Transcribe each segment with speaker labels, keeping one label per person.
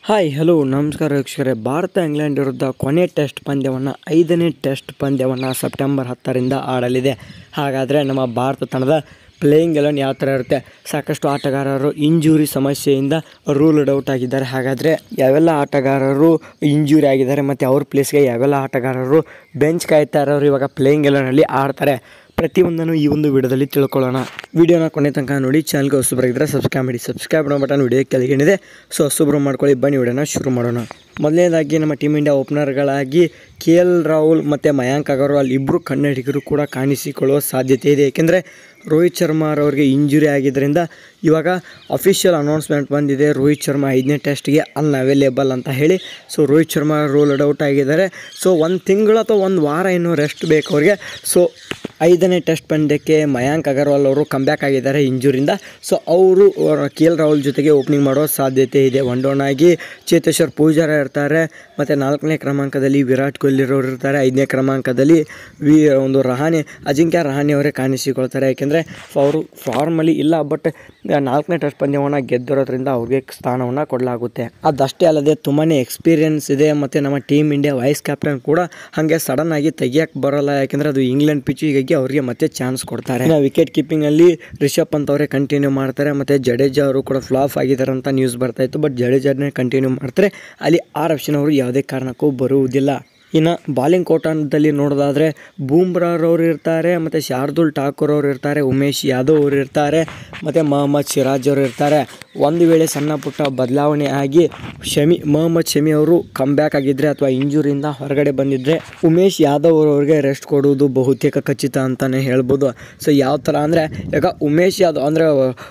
Speaker 1: hi hello ನಮಸ್ಕಾರ ವೀಕ್ಷಕರೇ Bharat England ವಿರುದ್ಧ ಕೊನೆ ಟೆಸ್ಟ್ ಪಂದ್ಯವನ್ನು ಐದನೇ ಟೆಸ್ಟ್ ಪಂದ್ಯವನ್ನು ಸೆಪ್ಟೆಂಬರ್ ಹತ್ತರಿಂದ ಆಡಲಿದೆ ಹಾಗಾದರೆ ನಮ್ಮ ಭಾರತ ತಂಡದ ಪ್ಲೇಯಿಂಗ್ ಎಲೆವನ್ ಯಾವ ಥರ ಇರುತ್ತೆ ಸಾಕಷ್ಟು ಆಟಗಾರರು ಇಂಜುರಿ ಸಮಸ್ಯೆಯಿಂದ ರೂಲ್ಡ್ ಔಟ್ ಆಗಿದ್ದಾರೆ ಹಾಗಾದರೆ ಯಾವೆಲ್ಲ ಆಟಗಾರರು ಇಂಜುರಿ ಆಗಿದ್ದಾರೆ ಮತ್ತು ಅವ್ರ ಪ್ಲೇಸ್ಗೆ ಯಾವೆಲ್ಲ ಆಟಗಾರರು ಬೆಂಚ್ ಕಾಯ್ತಾ ಇರೋರು ಇವಾಗ ಪ್ಲೇಯಿಂಗ್ ಎಲೆವನಲ್ಲಿ ಆಡ್ತಾರೆ ಪ್ರತಿಯೊಂದನ್ನು ಈ ಒಂದು ವಿಡಿಯೋದಲ್ಲಿ ತಿಳ್ಕೊಳ್ಳೋಣ ವಿಡಿಯೋನ ಕೊನೆ ತನಕ ನೋಡಿ ಚಾನಲ್ಗೆ ಹೊಸಬರಾಗಿದ್ದರೆ ಸಬ್ಸ್ಕ್ರೈಬ್ ಮಾಡಿ ಸಬ್ಸ್ಕ್ರೈಬ್ ಮಾಡೋ ಬಟನ್ ವಿಡಿಯೋ ಕೆಳಗೇನಿದೆ ಸೊ ಹೊಸಬ್ರು ಮಾಡ್ಕೊಳ್ಳಿ ಬನ್ನಿ ವಿಡಿಯೋನ ಶುರು ಮಾಡೋಣ ಮೊದಲನೇದಾಗಿ ನಮ್ಮ ಟೀಮ್ ಇಂಡಿಯಾ ಓಪನರ್ಗಳಾಗಿ ಕೆ ಎಲ್ ರಾಹುಲ್ ಮತ್ತು ಮಯಾಂಕ್ ಅಗರ್ವಾಲ್ ಇಬ್ಬರು ಕನ್ನಡಿಗರು ಕೂಡ ಕಾಣಿಸಿಕೊಳ್ಳುವ ಸಾಧ್ಯತೆ ಇದೆ ಏಕೆಂದರೆ ರೋಹಿತ್ ಶರ್ಮಾ ಅವರಿಗೆ ಇಂಜುರಿ ಆಗಿದ್ದರಿಂದ ಇವಾಗ ಅಫಿಷಿಯಲ್ ಅನೌನ್ಸ್ಮೆಂಟ್ ಬಂದಿದೆ ರೋಹಿತ್ ಶರ್ಮಾ ಐದನೇ ಟೆಸ್ಟ್ಗೆ ಅನ್ಅವೈಲೇಬಲ್ ಅಂತ ಹೇಳಿ so Rohit Sharma ruled out ಆಗಿದ್ದಾರೆ ಸೊ ಒಂದು ತಿಂಗಳು ಅಥವಾ ಒಂದು ವಾರ ಇನ್ನೂ ರೆಸ್ಟ್ ಬೇಕು ಅವ್ರಿಗೆ ಸೊ ಐದನೇ ಟೆಸ್ಟ್ ಪಂದ್ಯಕ್ಕೆ ಮಯಾಂಕ್ ಅಗರ್ವಾಲ್ ಅವರು ಕಮ್ಬ್ಯಾಕ್ ಆಗಿದ್ದಾರೆ ಇಂಜುರಿಂದ ಸೊ ಅವರು ಕೆ ಎಲ್ ರಾಹುಲ್ ಜೊತೆಗೆ ಓಪನಿಂಗ್ ಮಾಡೋ ಸಾಧ್ಯತೆ ಇದೆ ಒನ್ ಡೌನ್ ಆಗಿ ಚೇತೇಶ್ವರ್ ಪೂಜಾರ ಇರ್ತಾರೆ ಮತ್ತು ನಾಲ್ಕನೇ ಕ್ರಮಾಂಕದಲ್ಲಿ ವಿರಾಟ್ ಕೊಹ್ಲಿ ಅವರು ಇರ್ತಾರೆ ಐದನೇ ಕ್ರಮಾಂಕದಲ್ಲಿ ವಿ ಒಂದು ರಹಾನೆ ಅಜಿಂಕ್ಯ ರಹಾನೆ ಅವರೇ ಕಾಣಿಸಿಕೊಳ್ತಾರೆ ಯಾಕೆಂದರೆ ಅವರು ಫಾರ್ಮಲ್ಲಿ ಇಲ್ಲ ಬಟ್ ನಾಲ್ಕನೇ ಟೆಸ್ಟ್ ಪಂದ್ಯವನ್ನು ಗೆದ್ದಿರೋದ್ರಿಂದ ಅವ್ರಿಗೆ ಸ್ಥಾನವನ್ನು ಕೊಡಲಾಗುತ್ತೆ ಅದಷ್ಟೇ ಅಲ್ಲದೆ ತುಂಬಾ ಎಕ್ಸ್ಪೀರಿಯನ್ಸ್ ಇದೆ ಮತ್ತು ನಮ್ಮ ಟೀಮ್ ಇಂಡಿಯಾ ವೈಸ್ ಕ್ಯಾಪ್ಟನ್ ಕೂಡ ಹಾಗೆ ಸಡನ್ ಆಗಿ ತೆಗಿಯಕ್ಕೆ ಬರೋಲ್ಲ ಯಾಕೆಂದರೆ ಅದು ಇಂಗ್ಲೆಂಡ್ ಪಿಚ್ ಹೀಗಾಗಿ ಅವರಿಗೆ ಮತ್ತೆ ಚಾನ್ಸ್ ಕೊಡ್ತಾರೆ ಇನ್ನು ವಿಕೆಟ್ ಕೀಪಿಂಗಲ್ಲಿ ರಿಷಬ್ ಪಂತ್ ಅವರೇ ಕಂಟಿನ್ಯೂ ಮಾಡ್ತಾರೆ ಮತ್ತು ಜಡೇಜಾ ಅವರು ಕೂಡ ಫ್ಲಾಪ್ ಆಗಿದ್ದಾರೆ ಅಂತ ನ್ಯೂಸ್ ಬರ್ತಾ ಇತ್ತು ಬಟ್ ಜಡೇಜಾನೇ ಕಂಟಿನ್ಯೂ ಮಾಡ್ತಾರೆ ಅಲ್ಲಿ ಆರ್ ಆಪ್ಷನ್ ಅವರು ಯಾವುದೇ ಕಾರಣಕ್ಕೂ ಬರುವುದಿಲ್ಲ ಇನ್ನು ಬಾಲಿಂಗ್ ಕೋಟಾನದಲ್ಲಿ ನೋಡೋದಾದರೆ ಬೂಮ್ರಾರವ್ರು ಇರ್ತಾರೆ ಮತ್ತು ಶಾರ್ದುಲ್ ಠಾಕೂರ್ ಅವರು ಇರ್ತಾರೆ ಉಮೇಶ್ ಯಾದವ್ ಅವರು ಇರ್ತಾರೆ ಮತ್ತು ಮೊಹಮ್ಮದ್ ಸಿರಾಜ್ ಅವರು ಇರ್ತಾರೆ ಒಂದು ವೇಳೆ ಸಣ್ಣ ಪುಟ್ಟ ಬದಲಾವಣೆ ಆಗಿ ಶಮಿ ಮೊಹಮ್ಮದ್ ಶಮಿ ಅವರು ಕಮ್ಬ್ಯಾಕ್ ಆಗಿದ್ದರೆ ಅಥವಾ ಇಂಜುರಿಯಿಂದ ಹೊರಗಡೆ ಬಂದಿದ್ದರೆ ಉಮೇಶ್ ಯಾದವ್ ಅವರಿಗೆ ರೆಸ್ಟ್ ಕೊಡುವುದು ಬಹುತೇಕ ಖಚಿತ ಅಂತಲೇ ಹೇಳ್ಬೋದು ಸೊ ಯಾವ ಥರ ಅಂದರೆ ಈಗ ಉಮೇಶ್ ಯಾದವ್ ಅಂದರೆ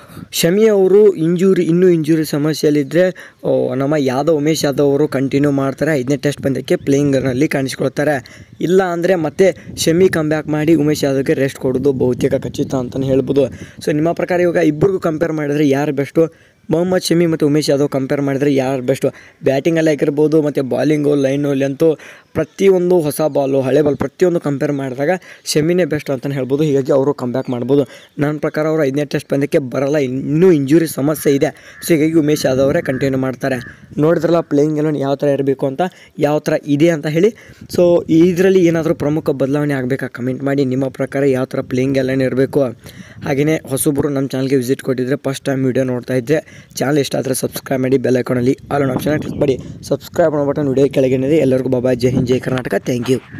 Speaker 1: ಶಮಿ ಅವರು ಇಂಜುರಿ ಇನ್ನೂ ಇಂಜುರಿ ಸಮಸ್ಯೆಯಲ್ಲಿದ್ದರೆ ನಮ್ಮ ಯಾದವ್ ಉಮೇಶ್ ಯಾದವ್ ಅವರು ಕಂಟಿನ್ಯೂ ಮಾಡ್ತಾರೆ ಐದನೇ ಟೆಸ್ಟ್ ಪಂದ್ಯಕ್ಕೆ ಪ್ಲೇಯಿಂಗ್ನಲ್ಲಿ ಕಾಣಿಸ್ಕೊಳ್ತಾರೆ ಇಲ್ಲ ಅಂದರೆ ಮತ್ತೆ ಶಮಿ ಕಮ್ಬ್ಯಾಕ್ ಮಾಡಿ ಉಮೇಶ್ ಯಾದವ್ಗೆ ರೆಸ್ಟ್ ಕೊಡೋದು ಬಹುತೇಕ ಖಚಿತ ಅಂತಲೇ ಹೇಳ್ಬೋದು ಸೊ ನಿಮ್ಮ ಪ್ರಕಾರ ಇವಾಗ ಇಬ್ಬರಿಗೂ ಕಂಪೇರ್ ಮಾಡಿದರೆ ಯಾರು ಬೆಸ್ಟು ಮೊಹಮ್ಮದ್ ಶಮಿ ಮತ್ತು ಉಮೇಶ್ ಯಾದವ್ ಕಂಪೇರ್ ಮಾಡಿದರೆ ಯಾರು ಬೆಸ್ಟು ಬ್ಯಾಟಿಂಗಲ್ಲಿ ಆಗಿರ್ಬೋದು ಮತ್ತು ಬಾಲಿಂಗು ಲೈನಲ್ಲಿ ಅಂತೂ ಪ್ರತಿಯೊಂದು ಹೊಸ ಬಾಲು ಹಳೆ ಬಾಲ್ ಪ್ರತಿಯೊಂದು ಕಂಪೇರ್ ಮಾಡಿದಾಗ ಶಮಿನೇ ಬೆಸ್ಟ್ ಅಂತಲೇ ಹೇಳ್ಬೋದು ಹೀಗಾಗಿ ಅವರು ಕಂಬ್ಯಾಕ್ ಮಾಡ್ಬೋದು ನನ್ನ ಪ್ರಕಾರ ಅವರು ಐದನೇ ಟೆಸ್ಟ್ ಪಂದ್ಯಕ್ಕೆ ಬರಲ್ಲ ಇನ್ನೂ ಇಂಜುರಿ ಸಮಸ್ಯೆ ಇದೆ ಸೊ ಹೀಗಾಗಿ ಉಮೇಶ್ ಯಾದವ್ ಅವರೇ ಕಂಟಿನ್ಯೂ ಮಾಡ್ತಾರೆ ನೋಡಿದ್ರಲ್ಲ ಪ್ಲೇಯಿಂಗ್ ಎಲ್ಲ ಯಾವ ಥರ ಇರಬೇಕು ಅಂತ ಯಾವ ಥರ ಇದೆ ಅಂತ ಹೇಳಿ ಸೊ ಇದರಲ್ಲಿ ಏನಾದರೂ ಪ್ರಮುಖ ಬದಲಾವಣೆ ಆಗಬೇಕಾ ಕಮೆಂಟ್ ಮಾಡಿ ನಿಮ್ಮ ಪ್ರಕಾರ ಯಾವ ಥರ ಪ್ಲೇಯಿಂಗ್ ಎಲ್ಲ ಇರಬೇಕು ಹಾಗೆಯೇ ಹೊಸೊಬ್ಬರು ನಮ್ಮ ಚಾನಲ್ಗೆ ವಿಸಿಟ್ ಕೊಟ್ಟಿದ್ದರೆ ಫಸ್ಟ್ ಟೈಮ್ ವೀಡಿಯೋ ನೋಡ್ತಾ ಇದ್ದರೆ ಚಾನಲ್ ಇಷ್ಟ ಆದರೆ ಸಬ್ಸ್ಕ್ರೈಬ್ ಮಾಡಿ ಬೆಲ್ ಐಕಾನಲ್ಲಿ ಆಲ್ ಆಪ್ಷನ್ ಕ್ಲಿಕ್ ಮಾಡಿ ಸಬ್ಸ್ಕ್ರೈಬ್ ಮಾಡೋ ಬಟನ್ ವಿಡಿಯೋ ಕೆಳಗೇನಿದೆ ಎಲ್ಲರಿಗೂ ಬಾಬಾ ಜೈ ಹಿಂದ್ ಜೈ ಕರ್ನಾಟಕ ಥ್ಯಾಂಕ್ ಯು